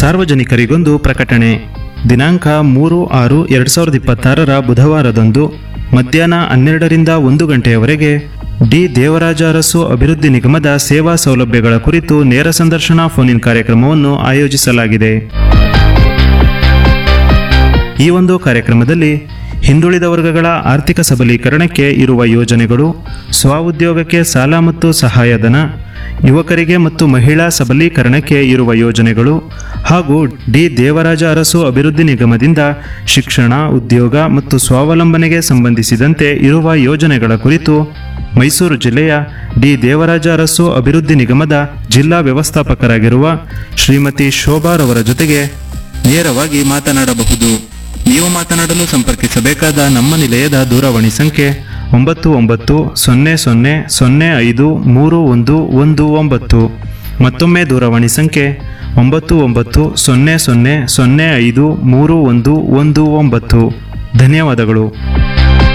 ಸಾರ್ವಜನಿಕರಿಗೊಂದು ಪ್ರಕಟಣೆ ದಿನಾಂಕ ಮೂರು ಆರು ಎರಡು ಸಾವಿರದ ಇಪ್ಪತ್ತಾರರ ಬುಧವಾರದಂದು ಮಧ್ಯಾಹ್ನ ಹನ್ನೆರಡರಿಂದ ಒಂದು ಗಂಟೆಯವರೆಗೆ ಡಿ ದೇವರಾಜ ಅರಸು ಅಭಿವೃದ್ಧಿ ನಿಗಮದ ಸೇವಾ ಸೌಲಭ್ಯಗಳ ಕುರಿತು ನೇರ ಸಂದರ್ಶನ ಫೋನ್ ಇನ್ ಕಾರ್ಯಕ್ರಮವನ್ನು ಆಯೋಜಿಸಲಾಗಿದೆ ಈ ಒಂದು ಕಾರ್ಯಕ್ರಮದಲ್ಲಿ ಹಿಂದುಳಿದ ವರ್ಗಗಳ ಆರ್ಥಿಕ ಸಬಲೀಕರಣಕ್ಕೆ ಇರುವ ಯೋಜನೆಗಳು ಸ್ವಉದ್ಯೋಗಕ್ಕೆ ಸಾಲ ಮತ್ತು ಸಹಾಯಧನ ಯುವಕರಿಗೆ ಮತ್ತು ಮಹಿಳಾ ಸಬಲೀಕರಣಕ್ಕೆ ಇರುವ ಯೋಜನೆಗಳು ಹಾಗೂ ಡಿ ದೇವರಾಜ ಅರಸು ಅಭಿವೃದ್ಧಿ ನಿಗಮದಿಂದ ಶಿಕ್ಷಣ ಉದ್ಯೋಗ ಮತ್ತು ಸ್ವಾವಲಂಬನೆಗೆ ಸಂಬಂಧಿಸಿದಂತೆ ಇರುವ ಯೋಜನೆಗಳ ಕುರಿತು ಮೈಸೂರು ಜಿಲ್ಲೆಯ ಡಿ ದೇವರಾಜ ಅರಸು ಅಭಿವೃದ್ಧಿ ನಿಗಮದ ಜಿಲ್ಲಾ ವ್ಯವಸ್ಥಾಪಕರಾಗಿರುವ ಶ್ರೀಮತಿ ಶೋಭಾರವರ ಜೊತೆಗೆ ನೇರವಾಗಿ ಮಾತನಾಡಬಹುದು ನೀವು ಮಾತನಾಡಲು ಸಂಪರ್ಕಿಸಬೇಕಾದ ನಮ್ಮ ನಿಲಯದ ದೂರವಾಣಿ ಸಂಖ್ಯೆ ಒಂಬತ್ತು ಒಂಬತ್ತು ಸೊನ್ನೆ ಸೊನ್ನೆ ಸೊನ್ನೆ ಐದು ಮೂರು ಒಂದು ಒಂದು ಒಂಬತ್ತು ಮತ್ತೊಮ್ಮೆ ದೂರವಾಣಿ ಸಂಖ್ಯೆ ಒಂಬತ್ತು ಒಂಬತ್ತು ಸೊನ್ನೆ ಸೊನ್ನೆ ಸೊನ್ನೆ ಐದು ಮೂರು ಒಂದು ಒಂದು ಒಂಬತ್ತು ಧನ್ಯವಾದಗಳು